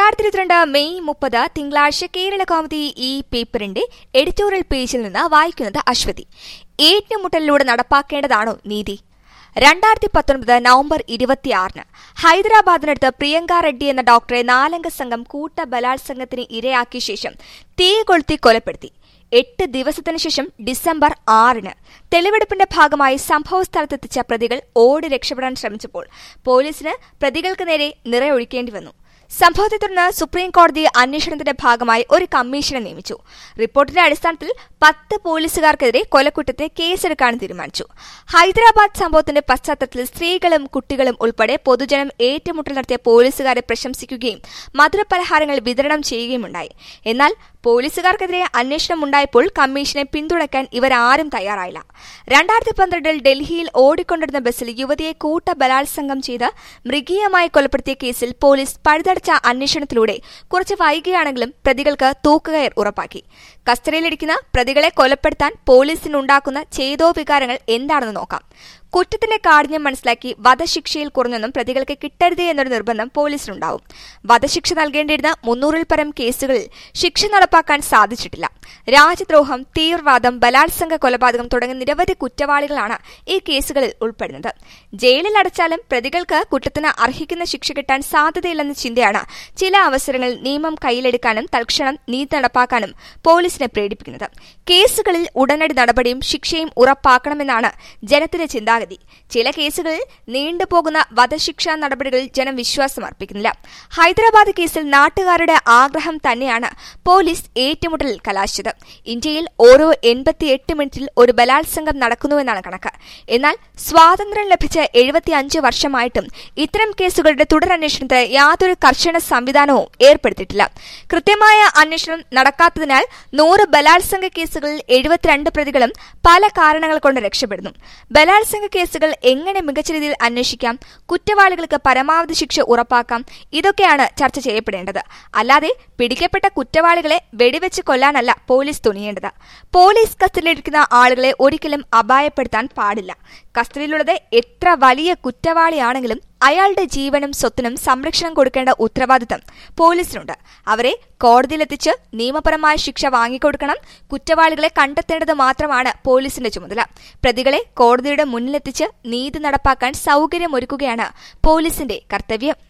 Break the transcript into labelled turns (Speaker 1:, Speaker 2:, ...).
Speaker 1: രണ്ടായിരത്തി ഇരുപത്തിരണ്ട് മെയ് മുപ്പത് തിങ്കളാഴ്ച കേരള കൗമുദി ഈ പേപ്പറിന്റെ എഡിറ്റോറിയൽ പേജിൽ നിന്ന് വായിക്കുന്നത് അശ്വതി ഏറ്റുമുട്ടലിലൂടെ നടപ്പാക്കേണ്ടതാണോ നീതി രണ്ടായിരത്തി പത്തൊൻപത് നവംബർ ഇരുപത്തിയാറിന് ഹൈദരാബാദിനടുത്ത് പ്രിയങ്ക റെഡ്ഡി എന്ന ഡോക്ടറെ നാലംഗ സംഘം കൂട്ട ബലാത്സംഗത്തിന് ഇരയാക്കിയ ശേഷം തീ കൊളുത്തി കൊലപ്പെടുത്തി എട്ട് ദിവസത്തിനു ശേഷം ഡിസംബർ ആറിന് തെളിവെടുപ്പിന്റെ ഭാഗമായി സംഭവസ്ഥലത്തെത്തിച്ച പ്രതികൾ ഓടി രക്ഷപ്പെടാൻ ശ്രമിച്ചപ്പോൾ പോലീസിന് പ്രതികൾക്ക് നേരെ നിറയൊഴിക്കേണ്ടി വന്നു സംഭവത്തെ തുടർന്ന് സുപ്രീം കോടതി അന്വേഷണത്തിന്റെ ഭാഗമായി ഒരു കമ്മീഷനെ നിയമിച്ചു റിപ്പോർട്ടിന്റെ അടിസ്ഥാനത്തിൽ പത്ത് പോലീസുകാർക്കെതിരെ കൊലക്കുറ്റത്തിന് കേസെടുക്കാൻ തീരുമാനിച്ചു ഹൈദരാബാദ് സംഭവത്തിന്റെ പശ്ചാത്തലത്തിൽ സ്ത്രീകളും കുട്ടികളും ഉൾപ്പെടെ പൊതുജനം ഏറ്റുമുട്ടൽ നടത്തിയ പോലീസുകാരെ പ്രശംസിക്കുകയും മധുരപലഹാരങ്ങൾ വിതരണം ചെയ്യുകയുമുണ്ടായി എന്നാൽ പോലീസുകാർക്കെതിരെ അന്വേഷണം ഉണ്ടായപ്പോൾ കമ്മീഷനെ പിന്തുണയ്ക്കാൻ ഇവരാരും തയ്യാറായില്ല രണ്ടായിരത്തി പന്ത്രണ്ടിൽ ഡൽഹിയിൽ ഓടിക്കൊണ്ടിരുന്ന ബസ്സിൽ യുവതിയെ കൂട്ട ബലാത്സംഗം ചെയ്ത് മൃഗീയമായി കൊലപ്പെടുത്തിയ കേസിൽ പോലീസ് പഴുതടച്ച അന്വേഷണത്തിലൂടെ കുറച്ച് വൈകിയാണെങ്കിലും പ്രതികൾക്ക് തൂക്കുകയർ ഉറപ്പാക്കി കസ്റ്റഡിയിലിരിക്കുന്ന പ്രതികളെ കൊലപ്പെടുത്താൻ പോലീസിനുണ്ടാക്കുന്ന ചേതോവികാരങ്ങൾ എന്താണെന്ന് നോക്കാം കുറ്റത്തിന്റെ കാഠിന്യം മനസ്സിലാക്കി വധശിക്ഷയിൽ കുറഞ്ഞൊന്നും പ്രതികൾക്ക് കിട്ടരുത് എന്നൊരു നിർബന്ധം പോലീസിനുണ്ടാവും വധശിക്ഷ നൽകേണ്ടിയിരുന്ന മുന്നൂറിൽ പരം കേസുകളിൽ ശിക്ഷ നടപ്പാക്കാൻ സാധിച്ചിട്ടില്ല രാജ്യദ്രോഹം തീവ്രവാദം ബലാത്സംഗ കൊലപാതകം തുടങ്ങിയ നിരവധി കുറ്റവാളികളാണ് ഈ കേസുകളിൽ ഉൾപ്പെടുന്നത് ജയിലിൽ അടച്ചാലും പ്രതികൾക്ക് കുറ്റത്തിന് അർഹിക്കുന്ന ശിക്ഷ കിട്ടാൻ സാധ്യതയില്ലെന്ന ചിന്തയാണ് ചില അവസരങ്ങളിൽ നിയമം കയ്യിലെടുക്കാനും തൽക്ഷണം നീതി നടപ്പാക്കാനും പോലീസിനെ പ്രേരിപ്പിക്കുന്നത് കേസുകളിൽ ഉടനടി നടപടിയും ശിക്ഷയും ഉറപ്പാക്കണമെന്നാണ് ജനത്തിന്റെ ചിന്താഗതി ചില കേസുകളിൽ നീണ്ടുപോകുന്ന വധശിക്ഷാ നടപടികളിൽ ജനം വിശ്വാസം അർപ്പിക്കുന്നില്ല ഹൈദരാബാദ് കേസിൽ നാട്ടുകാരുടെ ആഗ്രഹം തന്നെയാണ് പോലീസ് ഏറ്റുമുട്ടലിൽ കലാശിച്ചത് ഇന്ത്യയിൽ ഓരോ എൺപത്തിയെട്ട് മിനിറ്റിൽ ഒരു ബലാത്സംഗം നടക്കുന്നുവെന്നാണ് കണക്ക് എന്നാൽ സ്വാതന്ത്ര്യം ലഭിച്ച എഴുപത്തിയഞ്ച് വർഷമായിട്ടും ഇത്തരം കേസുകളുടെ തുടരന്വേഷണത്തിന് യാതൊരു കർശന സംവിധാനവും ഏർപ്പെടുത്തിയിട്ടില്ല കൃത്യമായ അന്വേഷണം നടക്കാത്തതിനാൽ നൂറ് ബലാത്സംഗ കേസുകളിൽ എഴുപത്തിരണ്ട് പ്രതികളും പല കാരണങ്ങൾ കൊണ്ട് രക്ഷപ്പെടുന്നു ബലാത്സംഗ കേസുകൾ എങ്ങനെ മികച്ച രീതിയിൽ അന്വേഷിക്കാം കുറ്റവാളികൾക്ക് പരമാവധി ശിക്ഷ ഉറപ്പാക്കാം ഇതൊക്കെയാണ് ചർച്ച ചെയ്യപ്പെടേണ്ടത് അല്ലാതെ പിടിക്കപ്പെട്ട കുറ്റവാളികളെ വെടിവെച്ച് കൊല്ലാനല്ല പോലീസ് തുനിയേണ്ടത് പോലീസ് കസ്റ്റഡിയിലിരിക്കുന്ന ആളുകളെ ഒരിക്കലും അപായപ്പെടുത്താൻ പാടില്ല കസ്റ്റഡിയിലുള്ളത് എത്ര വലിയ കുറ്റവാളിയാണെങ്കിലും അയാളുടെ ജീവനും സ്വത്തിനും സംരക്ഷണം കൊടുക്കേണ്ട ഉത്തരവാദിത്തം പോലീസിനുണ്ട് അവരെ കോടതിയിലെത്തിച്ച് നിയമപരമായ ശിക്ഷ വാങ്ങിക്കൊടുക്കണം കുറ്റവാളികളെ കണ്ടെത്തേണ്ടത് മാത്രമാണ് പോലീസിന്റെ ചുമതല പ്രതികളെ കോടതിയുടെ മുന്നിലെത്തിച്ച് നീതി നടപ്പാക്കാൻ സൌകര്യമൊരുക്കുകയാണ് പോലീസിന്റെ കർത്തവ്യം